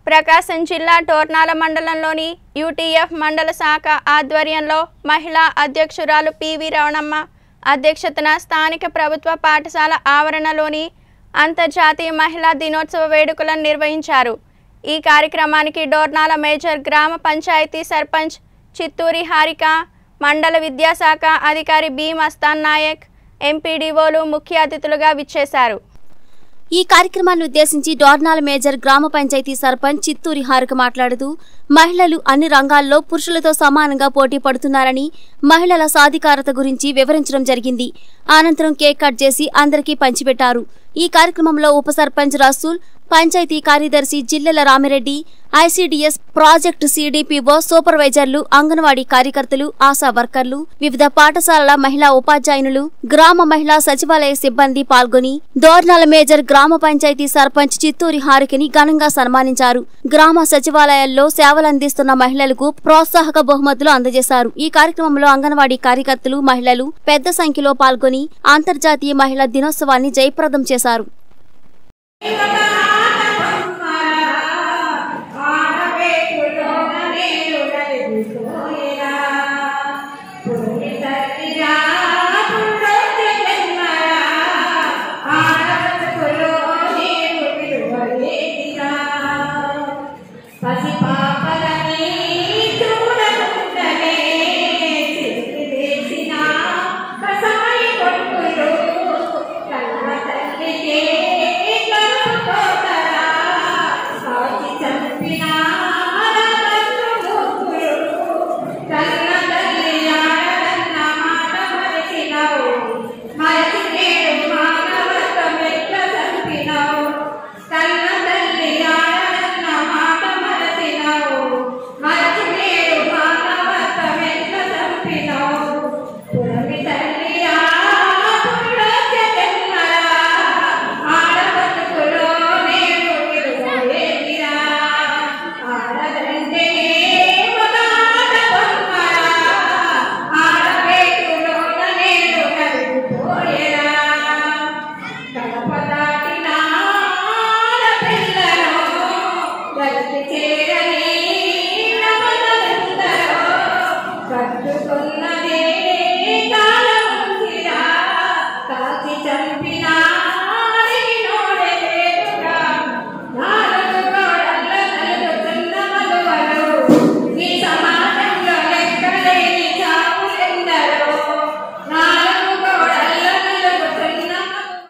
ప్రకాశం జిల్లా టోర్నాల మండలంలోని యూటీఎఫ్ మండల శాఖ ఆధ్వర్యంలో మహిళా అధ్యక్షురాలు పివి రవణమ్మ అధ్యక్షతన స్థానిక ప్రభుత్వ పాఠశాల ఆవరణలోని అంతర్జాతీయ మహిళా దినోత్సవ వేడుకలను నిర్వహించారు ఈ కార్యక్రమానికి డోర్నాల మేజర్ గ్రామ పంచాయతీ సర్పంచ్ చిత్తూరి హారిక మండల విద్యాశాఖ అధికారి బి మస్తాన్ నాయక్ ఎంపీడీఓలు ముఖ్య అతిథులుగా విచ్చేశారు ఈ కార్యక్రమాన్ని ఉద్దేశించి డోర్నాల మేజర్ గ్రామ పంచాయతీ సర్పంచ్ చిత్తూరి హారిక మాట్లాడుతూ మహిళలు అన్ని రంగాల్లో పురుషులతో సమానంగా పోటీ పడుతున్నారని మహిళల సాధికారత గురించి వివరించడం జరిగింది అనంతరం కేక్ కట్ చేసి అందరికీ పంచిపెట్టారు ఈ కార్యక్రమంలో ఉప సర్పంచ్ రసూల్ పంచాయతీ కార్యదర్శి Jillela Ramireddy ICDS project CDPO సూపర్వైజర్లు అంగన్వాడీ కార్యకర్తలు ఆశా వర్కర్లు వివిధ పాఠశాలల మహిళా ఉపాధ్యాయునులు గ్రామ మహిళా సచివాలయ సిబ్బంది పాల్గొని దోర్నాల మేజర్ గ్రామ పంచాయతీ సర్పంచ్ చిత్తూరి హారికని ఘనంగా సన్మానించారు గ్రామ సచివాలయాల్లో సేవలందిస్తున్న మహిళలకు ప్రోత్సాహక బహుమతులు అందజేశారు ఈ కార్యక్రమంలో అంగన్వాడీ కార్యకర్తలు మహిళలు పెద్ద సంఖ్యలో పాల్గొని అంతర్జాతీయ మహిళా దినోత్సవాన్ని జయప్రదం చేశారు శ్రీమతానాయ